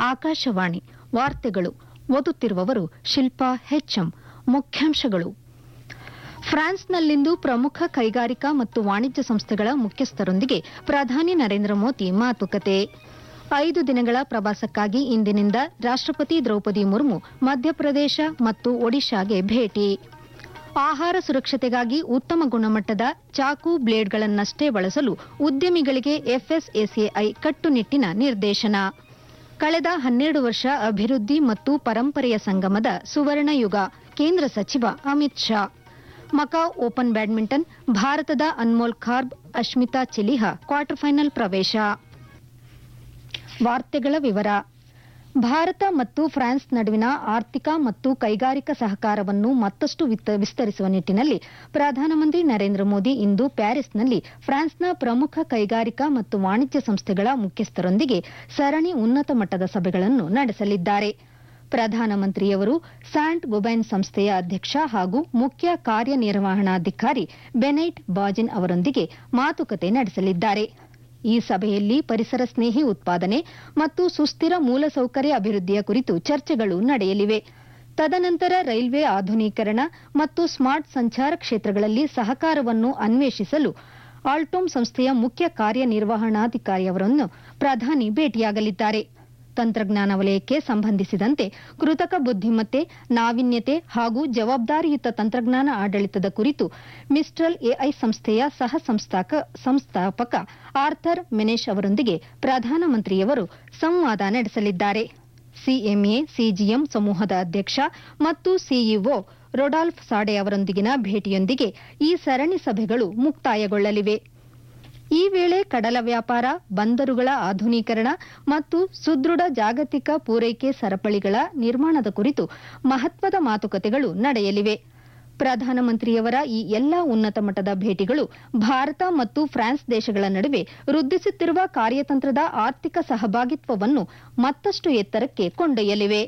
ಆಕಾಶವಾಣಿ ವಾರ್ತೆಗಳು ಓದುತ್ತಿರುವವರು ಶಿಲ್ಪಾ ಹೆಚ್ಎಂ ಮುಖ್ಯಾಂಶಗಳು ಫ್ರಾನ್ಸ್ನಲ್ಲಿಂದು ಪ್ರಮುಖ ಕೈಗಾರಿಕಾ ಮತ್ತು ವಾಣಿಜ್ಯ ಸಂಸ್ಥೆಗಳ ಮುಖ್ಯಸ್ಥರೊಂದಿಗೆ ಪ್ರಧಾನಿ ನರೇಂದ್ರ ಮೋದಿ ಮಾತುಕತೆ ಐದು ದಿನಗಳ ಪ್ರವಾಸಕ್ಕಾಗಿ ಇಂದಿನಿಂದ ರಾಷ್ಟಪತಿ ದ್ರೌಪದಿ ಮುರ್ಮು ಮಧ್ಯಪ್ರದೇಶ ಮತ್ತು ಒಡಿಶಾಗೆ ಭೇಟಿ ಆಹಾರ ಸುರಕ್ಷತೆಗಾಗಿ ಉತ್ತಮ ಗುಣಮಟ್ಟದ ಚಾಕು ಬ್ಲೇಡ್ಗಳನ್ನಷ್ಟೇ ಬಳಸಲು ಉದ್ಯಮಿಗಳಿಗೆ ಎಫ್ಎಸ್ಎಸ್ಎಐ ಕಟ್ಟುನಿಟ್ಟಿನ ನಿರ್ದೇಶನ ಕಳೆದ ಹನ್ನೆರಡು ವರ್ಷ ಅಭಿವೃದ್ಧಿ ಮತ್ತು ಪರಂಪರೆಯ ಸಂಗಮದ ಸುವರ್ಣ ಯುಗ ಕೇಂದ್ರ ಸಚಿವ Amit Shah Macau open badminton ಭಾರತದ ಅನ್ಮೋಲ್ ಖಾರ್ಬ್ ಅಶ್ಮಿತಾ ಚೆಲಿಹಾ ಕ್ವಾರ್ಟರ್ ಫೈನಲ್ ಪ್ರವೇಶ ವಾರ್ತೆಗಳ ವಿವರ ಭಾರತ ಮತ್ತು ಫ್ರಾನ್ಸ್ ನಡುವಿನ ಆರ್ಥಿಕ ಮತ್ತು ಕೈಗಾರಿಕಾ ಸಹಕಾರವನ್ನು ಮತ್ತಷ್ಟು ವಿಸ್ತರಿಸುವ ನಿಟ್ಟಿನಲ್ಲಿ ಪ್ರಧಾನಮಂತ್ರಿ ನರೇಂದ್ರ ಮೋದಿ ಇಂದು ಪ್ಯಾರಿಸ್ನಲ್ಲಿ ಫ್ರಾನ್ಸ್ನ ಪ್ರಮುಖ ಕೈಗಾರಿಕಾ ಮತ್ತು ವಾಣಿಜ್ಯ ಸಂಸ್ಥೆಗಳ ಮುಖ್ಯಸ್ಥರೊಂದಿಗೆ ಸರಣಿ ಉನ್ನತ ಮಟ್ಟದ ಸಭೆಗಳನ್ನು ನಡೆಸಲಿದ್ದಾರೆ ಪ್ರಧಾನಮಂತ್ರಿಯವರು ಸ್ಯಾಂಟ್ ಗೊಬೈನ್ ಸಂಸ್ಥೆಯ ಅಧ್ಯಕ್ಷ ಹಾಗೂ ಮುಖ್ಯ ಕಾರ್ಯನಿರ್ವಹಣಾಧಿಕಾರಿ ಬೆನೈಟ್ ಬಾಜಿನ್ ಅವರೊಂದಿಗೆ ಮಾತುಕತೆ ನಡೆಸಲಿದ್ದಾರೆ ಈ ಸಭೆಯಲ್ಲಿ ಪರಿಸರ ಸ್ನೇಹಿ ಉತ್ಪಾದನೆ ಮತ್ತು ಸುಸ್ಥಿರ ಮೂಲಸೌಕರ್ಯ ಅಭಿವೃದ್ಧಿಯ ಕುರಿತು ಚರ್ಚೆಗಳು ನಡೆಯಲಿವೆ ತದನಂತರ ರೈಲ್ವೆ ಆಧುನೀಕರಣ ಮತ್ತು ಸ್ಮಾರ್ಟ್ ಸಂಚಾರ ಕ್ಷೇತ್ರಗಳಲ್ಲಿ ಸಹಕಾರವನ್ನು ಅನ್ವೇಷಿಸಲು ಆಲ್ಟೋಮ್ ಸಂಸ್ಥೆಯ ಮುಖ್ಯ ಕಾರ್ಯನಿರ್ವಹಣಾಧಿಕಾರಿಯವರನ್ನು ಪ್ರಧಾನಿ ಭೇಟಿಯಾಗಲಿದ್ದಾರೆ ತಂತ್ರಜ್ಞಾನ ವಲಯಕ್ಕೆ ಸಂಬಂಧಿಸಿದಂತೆ ಕೃತಕ ಬುದ್ದಿಮತ್ತೆ ನಾವೀನ್ಯತೆ ಹಾಗೂ ಜವಾಬ್ದಾರಿಯುತ ತಂತ್ರಜ್ಞಾನ ಆಡಳಿತದ ಕುರಿತು ಮಿಸ್ಟ್ರಲ್ ಎಐ ಸಂಸ್ಥೆಯ ಸಹ ಸಂಸ್ಥಾಪಕ ಆರ್ಥರ್ ಮೆನೇಶ್ ಅವರೊಂದಿಗೆ ಪ್ರಧಾನಮಂತ್ರಿಯವರು ಸಂವಾದ ನಡೆಸಲಿದ್ದಾರೆ ಸಿಎಂಎ ಸಿಜಿಎಂ ಸಮೂಹದ ಅಧ್ಯಕ್ಷ ಮತ್ತು ಸಿಇಒ ರೊಡಾಲ್ಫ್ ಸಾಡೆ ಅವರೊಂದಿಗಿನ ಭೇಟಿಯೊಂದಿಗೆ ಈ ಸರಣಿ ಸಭೆಗಳು ಮುಕ್ತಾಯಗೊಳ್ಳಲಿವೆ ಈ ವೇಳೆ ಕಡಲ ವ್ಯಾಪಾರ ಬಂದರುಗಳ ಆಧುನೀಕರಣ ಮತ್ತು ಸುದೃಢ ಜಾಗತಿಕ ಪೂರೈಕೆ ಸರಪಳಿಗಳ ನಿರ್ಮಾಣದ ಕುರಿತು ಮಹತ್ವದ ಮಾತುಕತೆಗಳು ನಡೆಯಲಿವೆ ಪ್ರಧಾನಮಂತ್ರಿಯವರ ಈ ಎಲ್ಲಾ ಉನ್ನತ ಮಟ್ಟದ ಭೇಟಿಗಳು ಭಾರತ ಮತ್ತು ಫ್ರಾನ್ಸ್ ದೇಶಗಳ ನಡುವೆ ವೃದ್ಧಿಸುತ್ತಿರುವ ಕಾರ್ಯತಂತ್ರದ ಆರ್ಥಿಕ ಸಹಭಾಗಿತ್ವವನ್ನು ಮತ್ತಷ್ಟು ಎತ್ತರಕ್ಕೆ ಕೊಂಡೊಯ್ಯಲಿವೆ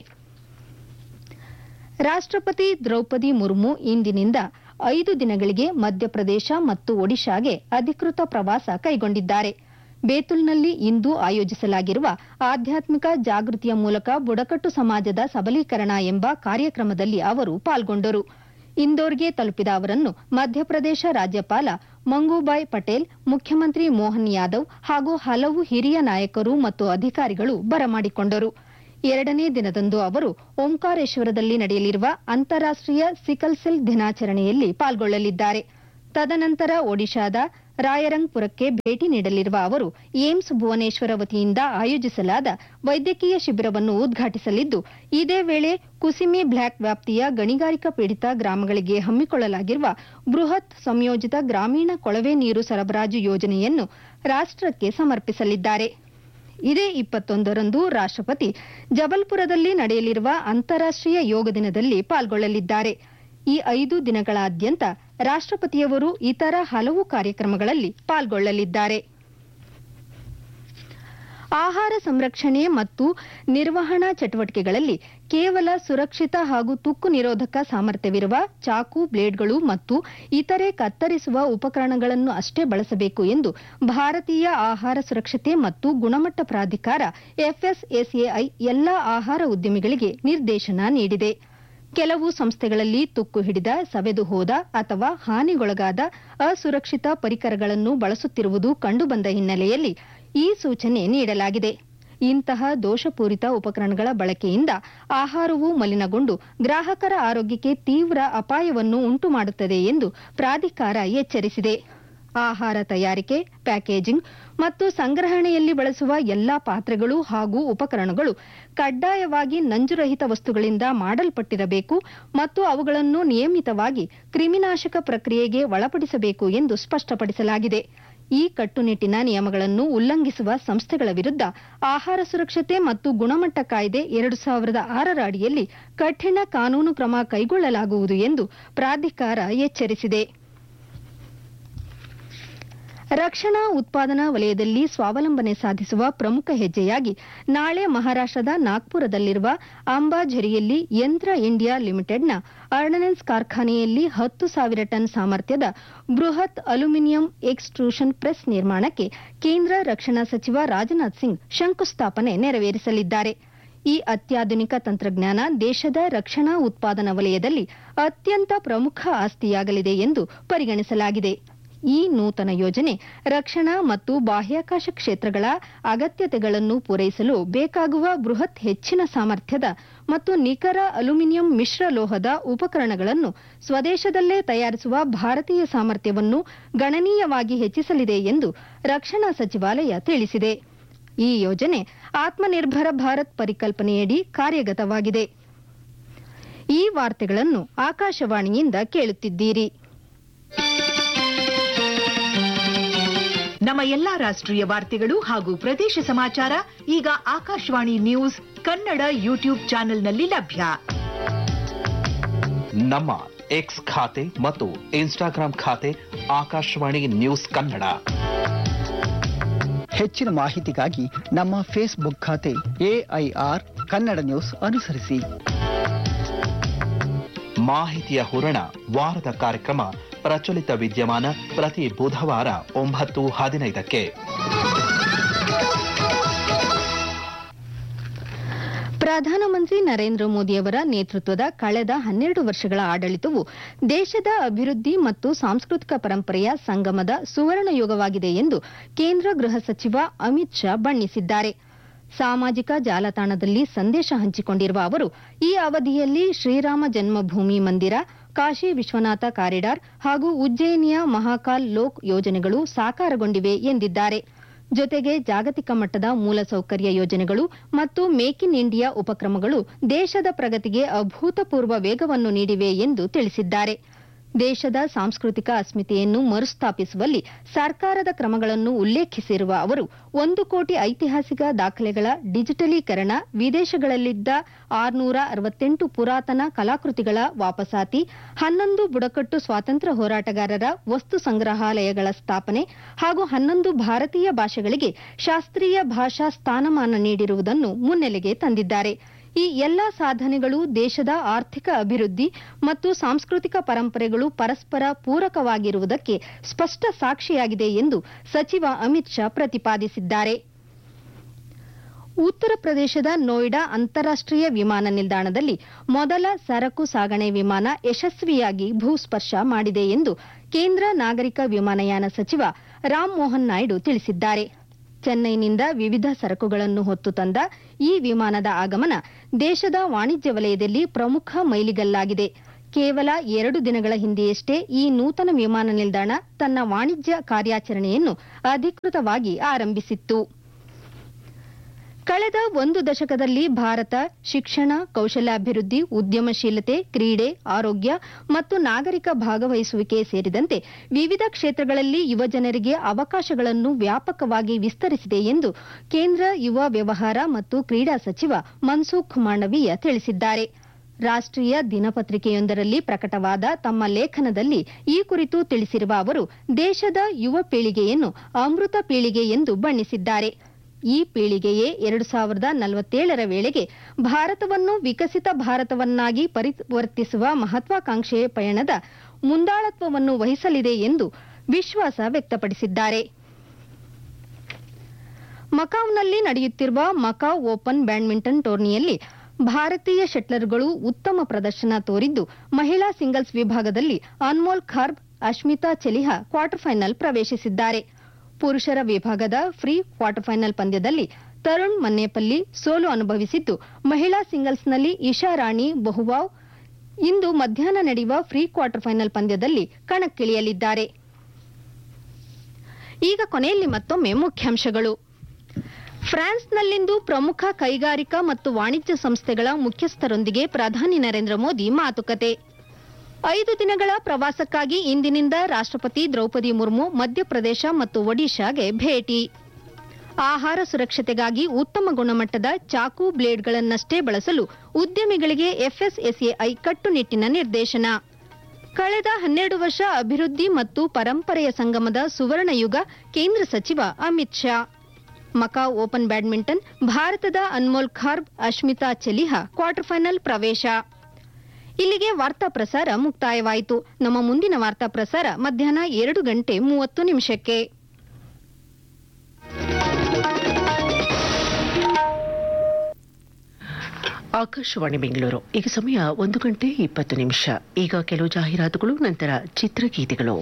ರಾಷ್ಟಪತಿ ದ್ರೌಪದಿ ಮುರ್ಮು ಇಂದಿನಿಂದ ಐದು ದಿನಗಳಿಗೆ ಮಧ್ಯಪ್ರದೇಶ ಮತ್ತು ಒಡಿಶಾಗೆ ಅಧಿಕೃತ ಪ್ರವಾಸ ಕೈಗೊಂಡಿದ್ದಾರೆ ಬೇತುಲ್ನಲ್ಲಿ ಇಂದು ಆಯೋಜಿಸಲಾಗಿರುವ ಆಧ್ಯಾತ್ಮಿಕ ಜಾಗೃತಿಯ ಮೂಲಕ ಬುಡಕಟ್ಟು ಸಮಾಜದ ಸಬಲೀಕರಣ ಎಂಬ ಕಾರ್ಯಕ್ರಮದಲ್ಲಿ ಅವರು ಪಾಲ್ಗೊಂಡರು ಇಂದೋರ್ಗೆ ತಲುಪಿದ ಅವರನ್ನು ಮಧ್ಯಪ್ರದೇಶ ರಾಜ್ಯಪಾಲ ಮಂಗೂಬಾಯ್ ಪಟೇಲ್ ಮುಖ್ಯಮಂತ್ರಿ ಮೋಹನ್ ಯಾದವ್ ಹಾಗೂ ಹಲವು ಹಿರಿಯ ನಾಯಕರು ಮತ್ತು ಅಧಿಕಾರಿಗಳು ಬರಮಾಡಿಕೊಂಡರು ಎರಡನೇ ದಿನದಂದು ಅವರು ಓಂಕಾರೇಶ್ವರದಲ್ಲಿ ನಡೆಯಲಿರುವ ಅಂತಾರಾಷ್ಟೀಯ ಸಿಕಲ್ ಸೆಲ್ ದಿನಾಚರಣೆಯಲ್ಲಿ ಪಾಲ್ಗೊಳ್ಳಲಿದ್ದಾರೆ ತದನಂತರ ಒಡಿಶಾದ ರಾಯರಂಗ್ಪುರಕ್ಕೆ ಭೇಟಿ ನೀಡಲಿರುವ ಅವರು ಏಮ್ಸ್ ಭುವನೇಶ್ವರ ವತಿಯಿಂದ ಆಯೋಜಿಸಲಾದ ವೈದ್ಯಕೀಯ ಶಿಬಿರವನ್ನು ಉದ್ಘಾಟಿಸಲಿದ್ದು ಇದೇ ವೇಳೆ ಕುಸಿಮಿ ಬ್ಲಾಕ್ ವ್ಯಾಪ್ತಿಯ ಗಣಿಗಾರಿಕಾ ಪೀಡಿತ ಗ್ರಾಮಗಳಿಗೆ ಹಮ್ಮಿಕೊಳ್ಳಲಾಗಿರುವ ಬೃಹತ್ ಸಂಯೋಜಿತ ಗ್ರಾಮೀಣ ಕೊಳವೆ ನೀರು ಸರಬರಾಜು ಯೋಜನೆಯನ್ನು ರಾಷ್ಟಕ್ಕೆ ಸಮರ್ಪಿಸಲಿದ್ದಾರೆ ಇದೇ ಇಪ್ಪತ್ತೊಂದರಂದು ರಾಷ್ಟಪತಿ ಜಬಲ್ಪುರದಲ್ಲಿ ನಡೆಯಲಿರುವ ಅಂತಾರಾಷ್ಟೀಯ ಯೋಗ ದಿನದಲ್ಲಿ ಪಾಲ್ಗೊಳ್ಳಲಿದ್ದಾರೆ ಈ ಐದು ದಿನಗಳಾದ್ಯಂತ ರಾಷ್ಟಪತಿಯವರು ಇತರ ಹಲವು ಕಾರ್ಯಕ್ರಮಗಳಲ್ಲಿ ಪಾಲ್ಗೊಳ್ಳಲಿದ್ದಾರೆ ಆಹಾರ ಸಂರಕ್ಷಣೆ ಮತ್ತು ನಿರ್ವಹಣಾ ಚಟುವಟಿಕೆಗಳಲ್ಲಿ ಕೇವಲ ಸುರಕ್ಷಿತ ಹಾಗೂ ತುಕ್ಕು ನಿರೋಧಕ ಸಾಮರ್ಥ್ಯವಿರುವ ಚಾಕು ಬ್ಲೇಡ್ಗಳು ಮತ್ತು ಇತರೆ ಕತ್ತರಿಸುವ ಉಪಕರಣಗಳನ್ನು ಅಷ್ಟೇ ಬಳಸಬೇಕು ಎಂದು ಭಾರತೀಯ ಆಹಾರ ಸುರಕ್ಷತೆ ಮತ್ತು ಗುಣಮಟ್ಟ ಪ್ರಾಧಿಕಾರ ಎಫ್ಎಸ್ಎಸ್ಎಐ ಎಲ್ಲಾ ಆಹಾರ ಉದ್ಯಮಿಗಳಿಗೆ ನಿರ್ದೇಶನ ನೀಡಿದೆ ಕೆಲವು ಸಂಸ್ಥೆಗಳಲ್ಲಿ ತುಕ್ಕು ಹಿಡಿದ ಸವೆದು ಹೋದ ಅಥವಾ ಹಾನಿಗೊಳಗಾದ ಅಸುರಕ್ಷಿತ ಪರಿಕರಗಳನ್ನು ಬಳಸುತ್ತಿರುವುದು ಕಂಡುಬಂದ ಹಿನ್ನೆಲೆಯಲ್ಲಿ ಈ ಸೂಚನೆ ನೀಡಲಾಗಿದೆ ಇಂತಹ ದೋಷಪೂರಿತ ಉಪಕರಣಗಳ ಬಳಕೆಯಿಂದ ಆಹಾರವು ಮಲಿನಗೊಂಡು ಗ್ರಾಹಕರ ಆರೋಗ್ಯಕ್ಕೆ ತೀವ್ರ ಅಪಾಯವನ್ನು ಉಂಟುಮಾಡುತ್ತದೆ ಎಂದು ಪ್ರಾಧಿಕಾರ ಎಚ್ಚರಿಸಿದೆ ಆಹಾರ ತಯಾರಿಕೆ ಪ್ಯಾಕೇಜಿಂಗ್ ಮತ್ತು ಸಂಗ್ರಹಣೆಯಲ್ಲಿ ಬಳಸುವ ಎಲ್ಲಾ ಪಾತ್ರೆಗಳು ಹಾಗೂ ಉಪಕರಣಗಳು ಕಡ್ಡಾಯವಾಗಿ ನಂಜುರಹಿತ ವಸ್ತುಗಳಿಂದ ಮಾಡಲ್ಪಟ್ಟಿರಬೇಕು ಮತ್ತು ಅವುಗಳನ್ನು ನಿಯಮಿತವಾಗಿ ಕ್ರಿಮಿನಾಶಕ ಪ್ರಕ್ರಿಯೆಗೆ ಒಳಪಡಿಸಬೇಕು ಎಂದು ಸ್ಪಷ್ಟಪಡಿಸಲಾಗಿದೆ ಈ ಕಟ್ಟುನಿಟ್ಟಿನ ನಿಯಮಗಳನ್ನು ಉಲ್ಲಂಘಿಸುವ ಸಂಸ್ಥೆಗಳ ವಿರುದ್ಧ ಆಹಾರ ಸುರಕ್ಷತೆ ಮತ್ತು ಗುಣಮಟ್ಟ ಕಾಯ್ದೆ ಎರಡು ಸಾವಿರದ ಆರರ ಅಡಿಯಲ್ಲಿ ಕಠಿಣ ಕಾನೂನು ಕ್ರಮ ಕೈಗೊಳ್ಳಲಾಗುವುದು ಎಂದು ಪ್ರಾಧಿಕಾರ ಎಚ್ಚರಿಸಿದೆ ರಕ್ಷಣಾ ಉತ್ಪಾದನಾ ವಲಯದಲ್ಲಿ ಸ್ವಾವಲಂಬನೆ ಸಾಧಿಸುವ ಪ್ರಮುಖ ಹೆಜ್ಜೆಯಾಗಿ ನಾಳೆ ಮಹಾರಾಷ್ಟದ ನಾಗ್ಪುರದಲ್ಲಿರುವ ಅಂಬಾಝರಿಯಲ್ಲಿ ಯಂತ್ರ ಇಂಡಿಯಾ ಲಿಮಿಟೆಡ್ನ ಆರ್ಡನೆನ್ಸ್ ಕಾರ್ಖಾನೆಯಲ್ಲಿ ಹತ್ತು ಸಾವಿರ ಟನ್ ಸಾಮರ್ಥ್ಯದ ಬೃಹತ್ ಅಲ್ಯೂಮಿನಿಯಂ ಎಕ್ಸ್ಟ್ರೂಷನ್ ಪ್ರೆಸ್ ನಿರ್ಮಾಣಕ್ಕೆ ಕೇಂದ್ರ ರಕ್ಷಣಾ ಸಚಿವ ರಾಜನಾಥ್ ಸಿಂಗ್ ಶಂಕುಸ್ಥಾಪನೆ ನೆರವೇರಿಸಲಿದ್ದಾರೆ ಈ ಅತ್ಯಾಧುನಿಕ ತಂತ್ರಜ್ಞಾನ ದೇಶದ ರಕ್ಷಣಾ ಉತ್ಪಾದನಾ ವಲಯದಲ್ಲಿ ಅತ್ಯಂತ ಪ್ರಮುಖ ಆಸ್ತಿಯಾಗಲಿದೆ ಎಂದು ಪರಿಗಣಿಸಲಾಗಿದೆ ಈ ನೂತನ ಯೋಜನೆ ರಕ್ಷಣಾ ಮತ್ತು ಬಾಹ್ಯಾಕಾಶ ಕ್ಷೇತ್ರಗಳ ಅಗತ್ಯತೆಗಳನ್ನು ಪೂರೈಸಲು ಬೇಕಾಗುವ ಬೃಹತ್ ಹೆಚ್ಚಿನ ಸಾಮರ್ಥ್ಯದ ಮತ್ತು ನಿಖರ ಅಲ್ಯೂಮಿನಿಯಂ ಮಿಶ್ರ ಲೋಹದ ಉಪಕರಣಗಳನ್ನು ಸ್ವದೇಶದಲ್ಲೇ ತಯಾರಿಸುವ ಭಾರತೀಯ ಸಾಮರ್ಥ್ಯವನ್ನು ಗಣನೀಯವಾಗಿ ಹೆಚ್ಚಿಸಲಿದೆ ಎಂದು ರಕ್ಷಣಾ ಸಚಿವಾಲಯ ತಿಳಿಸಿದೆ ಈ ಯೋಜನೆ ಆತ್ಮನಿರ್ಭರ ಭಾರತ್ ಪರಿಕಲ್ಪನೆಯಡಿ ಕಾರ್ಯಗತವಾಗಿದೆ ಈ ವಾರ್ತೆಗಳನ್ನು ಆಕಾಶವಾಣಿಯಿಂದ ಕೇಳುತ್ತಿದ್ದೀರಿ ನಮ್ಮ ಎಲ್ಲಾ ರಾಷ್ಟ್ರೀಯ ವಾರ್ತೆಗಳು ಹಾಗೂ ಪ್ರದೇಶ ಸಮಾಚಾರ ಈಗ ಆಕಾಶವಾಣಿ ನ್ಯೂಸ್ ಕನ್ನಡ ಯೂಟ್ಯೂಬ್ ಚಾನೆಲ್ನಲ್ಲಿ ಲಭ್ಯ ನಮ್ಮ ಎಕ್ಸ್ ಖಾತೆ ಮತ್ತು ಇನ್ಸ್ಟಾಗ್ರಾಂ ಖಾತೆ ಆಕಾಶವಾಣಿ ನ್ಯೂಸ್ ಕನ್ನಡ ಹೆಚ್ಚಿನ ಮಾಹಿತಿಗಾಗಿ ನಮ್ಮ ಫೇಸ್ಬುಕ್ ಖಾತೆ ಎಐಆರ್ ಕನ್ನಡ ನ್ಯೂಸ್ ಅನುಸರಿಸಿ ಮಾಹಿತಿಯ ಹೂರಣ ವಾರದ ಕಾರ್ಯಕ್ರಮ ಪ್ರಚಲಿತ ವಿದ್ಯಮಾನ ಪ್ರತಿ ಬುಧವಾರ ಒಂಬತ್ತು ಹದಿನೈದಕ್ಕೆ ಪ್ರಧಾನಮಂತ್ರಿ ನರೇಂದ್ರ ಮೋದಿಯವರ ನೇತೃತ್ವದ ಕಳೆದ ಹನ್ನೆರಡು ವರ್ಷಗಳ ಆಡಳಿತವು ದೇಶದ ಅಭಿವೃದ್ಧಿ ಮತ್ತು ಸಾಂಸ್ಕೃತಿಕ ಪರಂಪರೆಯ ಸಂಗಮದ ಸುವರ್ಣ ಯುಗವಾಗಿದೆ ಎಂದು ಕೇಂದ್ರ ಗೃಹ ಸಚಿವ ಅಮಿತ್ ಶಾ ಬಣ್ಣಿಸಿದ್ದಾರೆ ಸಾಮಾಜಿಕ ಜಾಲತಾಣದಲ್ಲಿ ಸಂದೇಶ ಹಂಚಿಕೊಂಡಿರುವ ಅವರು ಈ ಅವಧಿಯಲ್ಲಿ ಶ್ರೀರಾಮ ಜನ್ಮಭೂಮಿ ಮಂದಿರ ಕಾಶಿ ವಿಶ್ವನಾಥ ಕಾರಿಡಾರ್ ಹಾಗೂ ಉಜ್ಜಯಿನಿಯ ಮಹಾಕಾಲ್ ಲೋಕ್ ಯೋಜನೆಗಳು ಸಾಕಾರಗೊಂಡಿವೆ ಎಂದಿದ್ದಾರೆ ಜೊತೆಗೆ ಜಾಗತಿಕ ಮಟ್ಟದ ಮೂಲಸೌಕರ್ಯ ಯೋಜನೆಗಳು ಮತ್ತು ಮೇಕ್ ಇನ್ ಇಂಡಿಯಾ ಉಪಕ್ರಮಗಳು ದೇಶದ ಪ್ರಗತಿಗೆ ಅಭೂತಪೂರ್ವ ವೇಗವನ್ನು ನೀಡಿವೆ ಎಂದು ತಿಳಿಸಿದ್ದಾರೆ ದೇಶದ ಸಾಂಸ್ಕೃತಿಕ ಅಸ್ಮಿತೆಯನ್ನು ಮರುಸ್ಥಾಪಿಸುವಲ್ಲಿ ಸರ್ಕಾರದ ಕ್ರಮಗಳನ್ನು ಉಲ್ಲೇಖಿಸಿರುವ ಅವರು ಒಂದು ಕೋಟಿ ಐತಿಹಾಸಿಕ ದಾಖಲೆಗಳ ಡಿಜಿಟಲೀಕರಣ ವಿದೇಶಗಳಲ್ಲಿದ್ದ ಆರುನೂರ ಅರವತ್ತೆಂಟು ಪುರಾತನ ಕಲಾಕೃತಿಗಳ ವಾಪಸಾತಿ ಹನ್ನೊಂದು ಬುಡಕಟ್ಟು ಸ್ವಾತಂತ್ರ್ಯ ಹೋರಾಟಗಾರರ ವಸ್ತು ಸಂಗ್ರಹಾಲಯಗಳ ಸ್ಥಾಪನೆ ಹಾಗೂ ಹನ್ನೊಂದು ಭಾರತೀಯ ಭಾಷೆಗಳಿಗೆ ಶಾಸ್ತ್ರೀಯ ಭಾಷಾ ಸ್ಥಾನಮಾನ ನೀಡಿರುವುದನ್ನು ಮುನ್ನೆಲೆಗೆ ತಂದಿದ್ದಾರೆ ಈ ಎಲ್ಲಾ ಸಾಧನೆಗಳು ದೇಶದ ಆರ್ಥಿಕ ಅಭಿವೃದ್ಧಿ ಮತ್ತು ಸಾಂಸ್ಕೃತಿಕ ಪರಂಪರೆಗಳು ಪರಸ್ಪರ ಪೂರಕವಾಗಿರುವುದಕ್ಕೆ ಸ್ಪಷ್ಟ ಸಾಕ್ಷಿಯಾಗಿದೆ ಎಂದು ಸಚಿವ ಅಮಿತ್ ಶಾ ಪ್ರತಿಪಾದಿಸಿದ್ದಾರೆ ಉತ್ತರ ಪ್ರದೇಶದ ನೋಯ್ಡಾ ಅಂತಾರಾಷ್ಟೀಯ ವಿಮಾನ ನಿಲ್ದಾಣದಲ್ಲಿ ಮೊದಲ ಸರಕು ಸಾಗಣೆ ವಿಮಾನ ಯಶಸ್ವಿಯಾಗಿ ಭೂಸ್ಪರ್ಶ ಮಾಡಿದೆ ಎಂದು ಕೇಂದ್ರ ನಾಗರಿಕ ವಿಮಾನಯಾನ ಸಚಿವ ರಾಮ್ ಮೋಹನ್ ನಾಯ್ಡು ತಿಳಿಸಿದ್ದಾರೆ ಚೆನ್ನೈನಿಂದ ವಿವಿಧ ಸರಕುಗಳನ್ನು ಹೊತ್ತು ತಂದ ಈ ವಿಮಾನದ ಆಗಮನ ದೇಶದ ವಾಣಿಜ್ಯ ವಲಯದಲ್ಲಿ ಪ್ರಮುಖ ಮೈಲಿಗಲ್ಲಾಗಿದೆ ಕೇವಲ ಎರಡು ದಿನಗಳ ಹಿಂದೆಯಷ್ಟೇ ಈ ನೂತನ ವಿಮಾನ ನಿಲ್ದಾಣ ತನ್ನ ವಾಣಿಜ್ಯ ಕಾರ್ಯಾಚರಣೆಯನ್ನು ಅಧಿಕೃತವಾಗಿ ಆರಂಭಿಸಿತ್ತು ಕಳೆದ ಒಂದು ದಶಕದಲ್ಲಿ ಭಾರತ ಶಿಕ್ಷಣ ಕೌಶಲ್ಯಾಭಿವೃದ್ಧಿ ಉದ್ಯಮಶೀಲತೆ ಕ್ರೀಡೆ ಆರೋಗ್ಯ ಮತ್ತು ನಾಗರಿಕ ಭಾಗವಹಿಸುವಿಕೆ ಸೇರಿದಂತೆ ವಿವಿಧ ಕ್ಷೇತ್ರಗಳಲ್ಲಿ ಯುವಜನರಿಗೆ ಅವಕಾಶಗಳನ್ನು ವ್ಯಾಪಕವಾಗಿ ವಿಸ್ತರಿಸಿದೆ ಎಂದು ಕೇಂದ್ರ ಯುವ ವ್ಯವಹಾರ ಮತ್ತು ಕ್ರೀಡಾ ಸಚಿವ ಮನ್ಸುಖ್ ಮಾಂಡವೀಯ ತಿಳಿಸಿದ್ದಾರೆ ರಾಷ್ಟೀಯ ದಿನಪತ್ರಿಕೆಯೊಂದರಲ್ಲಿ ಪ್ರಕಟವಾದ ತಮ್ಮ ಲೇಖನದಲ್ಲಿ ಈ ಕುರಿತು ತಿಳಿಸಿರುವ ಅವರು ದೇಶದ ಯುವ ಪೀಳಿಗೆಯನ್ನು ಅಮೃತ ಪೀಳಿಗೆ ಎಂದು ಬಣ್ಣಿಸಿದ್ದಾರೆ ಈ ಪೀಳಿಗೆಯೇ ಎರಡು ಸಾವಿರದ ನಲವತ್ತೇಳರ ವೇಳೆಗೆ ಭಾರತವನ್ನು ವಿಕಸಿತ ಭಾರತವನ್ನಾಗಿ ಪರಿವರ್ತಿಸುವ ಮಹತ್ವಾಕಾಂಕ್ಷೆಯ ಪಯಣದ ಮುಂದಾಳತ್ವವನ್ನು ವಹಿಸಲಿದೆ ಎಂದು ವಿಶ್ವಾಸ ವ್ಯಕ್ತಪಡಿಸಿದ್ದಾರೆ ಮಕಾವ್ನಲ್ಲಿ ನಡೆಯುತ್ತಿರುವ ಮಕಾವ್ ಓಪನ್ ಬ್ಯಾಡ್ಮಿಂಟನ್ ಟೂರ್ನಿಯಲ್ಲಿ ಭಾರತೀಯ ಶಟ್ಲರ್ಗಳು ಉತ್ತಮ ಪ್ರದರ್ಶನ ತೋರಿದ್ದು ಮಹಿಳಾ ಸಿಂಗಲ್ಸ್ ವಿಭಾಗದಲ್ಲಿ ಅನ್ಮೋಲ್ ಖರ್ಬ್ ಅಶ್ಮಿತಾ ಚೆಲಿಹಾ ಕ್ವಾರ್ಟರ್ ಫೈನಲ್ ಪ್ರವೇಶಿಸಿದ್ದಾರೆ ಪುರುಷರ ವಿಭಾಗದ ಫ್ರೀ ಕ್ವಾರ್ಟರ್ ಫೈನಲ್ ಪಂದ್ಯದಲ್ಲಿ ತರುಣ್ ಮನ್ನೇಪಲ್ಲಿ ಸೋಲು ಅನುಭವಿಸಿದ್ದು ಮಹಿಳಾ ಸಿಂಗಲ್ಸ್ನಲ್ಲಿ ಇಶಾ ರಾಣಿ ಬಹುವಾವ್ ಇಂದು ಮಧ್ಯಾಹ್ನ ನಡೆಯುವ ಫ್ರೀ ಕ್ವಾರ್ಟರ್ ಫೈನಲ್ ಪಂದ್ಯದಲ್ಲಿ ಕಣಕ್ಕಿಳಿಯಲಿದ್ದಾರೆ ಈಗ ಕೊನೆಯಲ್ಲಿ ಮತ್ತೊಮ್ಮೆ ಮುಖ್ಯಾಂಶಗಳು ಫ್ರಾನ್ಸ್ನಲ್ಲಿಂದು ಪ್ರಮುಖ ಕೈಗಾರಿಕಾ ಮತ್ತು ವಾಣಿಜ್ಯ ಸಂಸ್ಥೆಗಳ ಮುಖ್ಯಸ್ಥರೊಂದಿಗೆ ಪ್ರಧಾನಿ ನರೇಂದ್ರ ಮೋದಿ ಮಾತುಕತೆ ಐದು ದಿನಗಳ ಪ್ರವಾಸಕ್ಕಾಗಿ ಇಂದಿನಿಂದ ರಾಷ್ಟ್ರಪತಿ ದ್ರೌಪದಿ ಮುರ್ಮು ಮಧ್ಯಪ್ರದೇಶ ಮತ್ತು ಒಡಿಶಾಗೆ ಭೇಟಿ ಆಹಾರ ಸುರಕ್ಷತೆಗಾಗಿ ಉತ್ತಮ ಗುಣಮಟ್ಟದ ಚಾಕು ಬ್ಲೇಡ್ಗಳನ್ನಷ್ಟೇ ಬಳಸಲು ಉದ್ಯಮಿಗಳಿಗೆ ಎಫ್ಎಸ್ಎಸ್ಎಐ ಕಟ್ಟುನಿಟ್ಟಿನ ನಿರ್ದೇಶನ ಕಳೆದ ಹನ್ನೆರಡು ವರ್ಷ ಅಭಿವೃದ್ಧಿ ಮತ್ತು ಪರಂಪರೆಯ ಸಂಗಮದ ಸುವರ್ಣ ಯುಗ ಕೇಂದ್ರ ಸಚಿವ Amit Shah Macau open badminton ಭಾರತದ ಅನ್ಮೋಲ್ ಖಾರ್ಬ್ ಅಶ್ಮಿತಾ ಚೆಲಿಹಾ ಕ್ವಾರ್ಟರ್ ಫೈನಲ್ ಪ್ರವೇಶ ಇಲ್ಲಿಗೆ ವಾರ್ತಾ ಪ್ರಸಾರ ಮುಕ್ತಾಯವಾಯಿತು ನಮ್ಮ ಮುಂದಿನ ವಾರ್ತಾ ಪ್ರಸಾರ ಮಧ್ಯಾಹ್ನ ಎರಡು ಗಂಟೆ ಮೂವತ್ತು ನಿಮಿಷಕ್ಕೆ ಆಕಾಶವಾಣಿ ಬೆಂಗಳೂರು ಈಗ ಸಮಯ ಒಂದು ಗಂಟೆ ಇಪ್ಪತ್ತು ನಿಮಿಷ ಈಗ ಕೆಲವು ಜಾಹೀರಾತುಗಳು ನಂತರ ಚಿತ್ರಗೀತೆಗಳು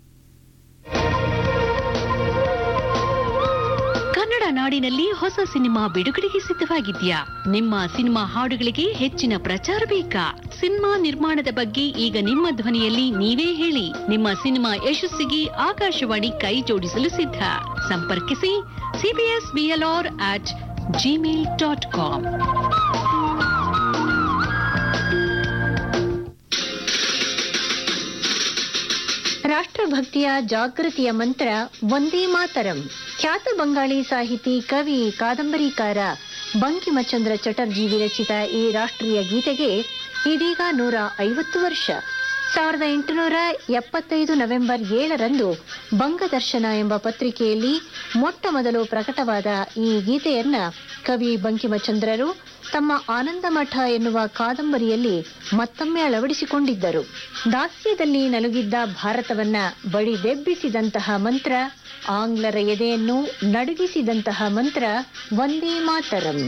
ಕನ್ನಡ ನಾಡಿನಲ್ಲಿ ಹೊಸ ಸಿನಿಮಾ ಬಿಡುಗಡೆಗೆ ಸಿದ್ಧವಾಗಿದ್ಯಾ ನಿಮ್ಮ ಸಿನಿಮಾ ಹಾಡುಗಳಿಗೆ ಹೆಚ್ಚಿನ ಪ್ರಚಾರ ಬೇಕಾ ಸಿನಿಮಾ ನಿರ್ಮಾಣದ ಬಗ್ಗೆ ಈಗ ನಿಮ್ಮ ಧ್ವನಿಯಲ್ಲಿ ನೀವೇ ಹೇಳಿ ನಿಮ್ಮ ಸಿನಿಮಾ ಯಶಸ್ಸಿಗೆ ಆಕಾಶವಾಣಿ ಕೈ ಜೋಡಿಸಲು ಸಿದ್ಧ ಸಂಪರ್ಕಿಸಿ CBS BLR at Gmail dot com ರಾಷ್ಟ್ರಭಕ್ತಿಯ ಜಾಗೃತಿಯ ಮಂತ್ರ ಒಂದೇ ಮಾತರಂ ಖ್ಯಾತ ಬಂಗಾಳಿ ಸಾಹಿತಿ ಕವಿ ಕಾದಂಬರಿಕಾರ ಬಂಕಿಮಚಂದ್ರ ಚಟರ್ಜಿ ವಿರಚಿತ ಈ ರಾಷ್ಟ್ರೀಯ ಗೀತೆಗೆ ಇದೀಗ ನೂರ ಐವತ್ತು ವರ್ಷ ಸಾವಿರದ ಎಂಟುನೂರ ಎಪ್ಪತ್ತೈದು ನವೆಂಬರ್ ಏಳರಂದು ಬಂಗದರ್ಶನ ಎಂಬ ಪತ್ರಿಕೆಯಲ್ಲಿ ಮೊಟ್ಟ ಮೊದಲು ಪ್ರಕಟವಾದ ಈ ಗೀತೆಯನ್ನ ಕವಿ ಬಂಕಿಮಚಂದ್ರರು ತಮ್ಮ ಆನಂದಮಠ ಎನ್ನುವ ಕಾದಂಬರಿಯಲ್ಲಿ ಮತ್ತೊಮ್ಮೆ ಅಳವಡಿಸಿಕೊಂಡಿದ್ದರು ದಾಸ್ಯದಲ್ಲಿ ನಲುಗಿದ್ದ ಭಾರತವನ್ನ ಬಡಿದೆಬ್ಬಿಸಿದಂತಹ ಮಂತ್ರ ಆಂಗ್ಲರ ಎದೆಯನ್ನು ನಡುಗಿಸಿದಂತಹ ಮಂತ್ರ ವಂದೇ ಮಾತರಂ